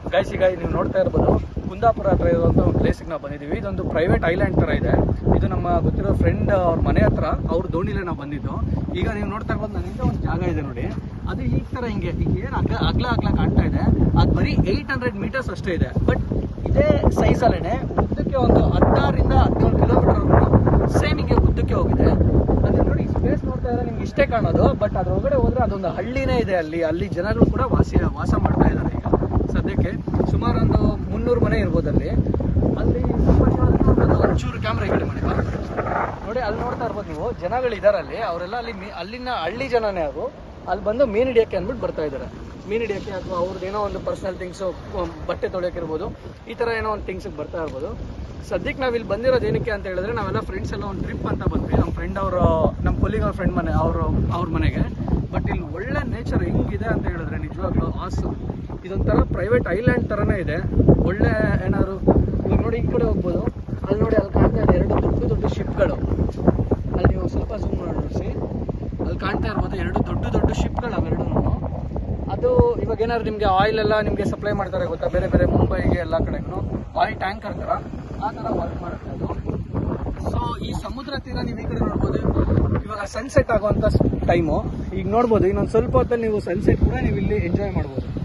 Guys ಈಗ ನೀವು ನೋಡ್ತಾ ಇರ್ಬೋದು ಕುಂದಾಪುರ ಹತ್ರ ಇರುವಂಥ ಒಂದು ಪ್ಲೇಸಿಗೆ ನಾವು ಬಂದಿದ್ದೀವಿ ಇದೊಂದು ಪ್ರೈವೇಟ್ ಐಲ್ಯಾಂಡ್ ಥರ ಇದೆ ಇದು ನಮ್ಮ ಗೊತ್ತಿರೋ ಫ್ರೆಂಡ್ ಅವ್ರ ಮನೆ ಹತ್ರ ಅವ್ರ ದೋಣಿಲೇ ನಾವು ಬಂದಿದ್ದು ಈಗ ನೀವು ನೋಡ್ತಾ ಇರ್ಬೋದು ನನ್ನಿಂದ ಒಂದು ಜಾಗ ಇದೆ ನೋಡಿ ಅದು ಈ ಥರ ಹಿಂಗೆ ಈಗ ಏನು ಅಗ್ಲ ಅಗ್ಲ ಅಗ್ಲ ಕಾಣ್ತಾ ಇದೆ ಅದು ಬರೀ ಏಯ್ಟ್ ಹಂಡ್ರೆಡ್ ಮೀಟರ್ಸ್ ಅಷ್ಟೇ ಇದೆ ಬಟ್ ಇದೇ ಸೈಜಲ್ಲೇ ಉದ್ದಕ್ಕೆ ಒಂದು ಹದಿನಾರರಿಂದ ಹದಿನೇಳು ಕಿಲೋಮೀಟರ್ ಸೇಮ್ ಹಿಂಗೆ ಉದ್ದಕ್ಕೆ ಹೋಗಿದೆ ಅದು ನೋಡಿ ಸ್ಪೇಸ್ ನೋಡ್ತಾ ಇದ್ರೆ ನಿಮ್ಗೆ ಇಷ್ಟೇ ಕಾಣೋದು ಬಟ್ ಅದ್ರ ಒಳಗಡೆ ಹೋದ್ರೆ ಅದೊಂದು ಹಳ್ಳಿನೇ ಇದೆ ಅಲ್ಲಿ ಅಲ್ಲಿ ಜನಗಳು ಕೂಡ ವಾಸಿ ವಾಸ ಮಾಡ್ತಾ ಇದ್ದಾರೆ ಈಗ ಸದ್ಯಕ್ಕೆ ಸುಮಾರು ಒಂದು ಮುನ್ನೂರು ಮನೆ ಇರ್ಬೋದು ಅಲ್ಲಿ ಅಲ್ಲಿ ಸ್ವಲ್ಪ ಜನ ಅದು ಒಂಚೂರು ಕ್ಯಾಮ್ರಾ ಈ ಕಡೆ ಮಾಡಿ ಬಾ. ನೋಡಿ ಅಲ್ಲಿ ನೋಡ್ತಾ ಇರ್ಬೋದು ನೀವು ಜನಗಳು ಇದಾರೆ ಅಲ್ಲಿ ಅವರೆಲ್ಲ ಅಲ್ಲಿ ಮೀ- ಅಲ್ಲಿನ ಹಳ್ಳಿ ಜನನೇ ಅವರು ಅಲ್ಲಿ ಬಂದು ಮೀನು ಹಿಡಿಯೋಕ್ಕೆ ಅಂದ್ಬಿಟ್ಟು ಬರ್ತಾ ಇದ್ದಾರೆ ಮೀನು ಹಿಡಿಯೋಕ್ಕೆ ಅಥವಾ ಅವ್ರದ್ದು ಏನೋ ಒಂದು ಪರ್ಸನಲ್ ಥಿಂಗ್ಸು ಬಟ್ಟೆ ತೊಳೆಯೋಕೆ ಇರ್ಬೋದು ಈ ಥರ ಏನೋ ಒಂದು ಥಿಂಗ್ಸಿಗೆ ಬರ್ತಾ ಇರ್ಬೋದು ಸದ್ಯಕ್ಕೆ ನಾವು ಇಲ್ಲಿ ಬಂದಿರೋದು ಏನಕ್ಕೆ ಅಂತ ಹೇಳಿದ್ರೆ ನಾವೆಲ್ಲ ಫ್ರೆಂಡ್ಸ್ ಎಲ್ಲ ಒಂದು ಟ್ರಿಪ್ ಅಂತ ಬಂದ್ವಿ ನಮ್ಮ ಫ್ರೆಂಡ್ ಅವರು ನಮ್ಮ ಕೊಲ್ಲಿಗೆ ಅವ್ರ ಫ್ರೆಂಡ್ ಮನೆ ಅವರು ಅವ್ರ ಮನೆಗೆ ಬಟ್ ಇಲ್ಲಿ ಒಳ್ಳೆ ನೇಚರ್ ಹೆಂಗಿದೆ ಅಂತ ಹೇಳಿದ್ರೆ ನಿಜವಾಗ್ಲೂ ಆಸು ಇದೊಂಥರ ಪ್ರೈವೇಟ್ ಐಲ್ಯಾಂಡ್ ಥರನೇ ಇದೆ ಒಳ್ಳೆ ಏನಾದ್ರು ಇವಾಗ ನೋಡಿ ಈ ಕಡೆ ಹೋಗ್ಬೋದು ಅಲ್ಲಿ ನೋಡಿ ಅಲ್ಲಿ ಕಾಣ್ತಾ ಇದೆ ಎರಡು ದೊಡ್ಡ ದೊಡ್ಡ ಶಿಪ್ಗಳು ಅಲ್ಲಿ ನೀವು ಸ್ವಲ್ಪ ಝೂಮ್ ಮಾಡಿ ನೋಡಿಸಿ ಅಲ್ಲಿ ಕಾಣ್ತಾ ಇರ್ಬೋದು ಎರಡು ದೊಡ್ಡ ದೊಡ್ಡ ಶಿಪ್ಗಳು ಅವೆರಡು ಅದು ಇವಾಗ ಏನಾದ್ರು ನಿಮಗೆ ಆಯಿಲ್ ಎಲ್ಲ ನಿಮಗೆ ಸಪ್ಲೈ ಮಾಡ್ತಾರೆ ಗೊತ್ತಾ ಬೇರೆ ಬೇರೆ ಮುಂಬೈಗೆ ಎಲ್ಲ ಕಡೆಗೂ ಆಯಿಲ್ ಟ್ಯಾಂಕರ್ ಥರ ಆ ಥರ ವರ್ಕ್ ಮಾಡುತ್ತೆ ಅದು ಸೊ ಈ ಸಮುದ್ರ ತೀರ ನೀವು ಈ ಕಡೆ ನೋಡ್ಬೋದು ಇವಾಗ ಸನ್ಸೆಟ್ ಆಗುವಂಥ ಟೈಮು ಈಗ ನೋಡ್ಬೋದು ಇನ್ನೊಂದು ಸ್ವಲ್ಪ ಹೊತ್ತಲ್ಲಿ ನೀವು ಸನ್ಸೆಟ್ ಕೂಡ ನೀವು ಇಲ್ಲಿ ಎಂಜಾಯ್ ಮಾಡ್ಬೋದು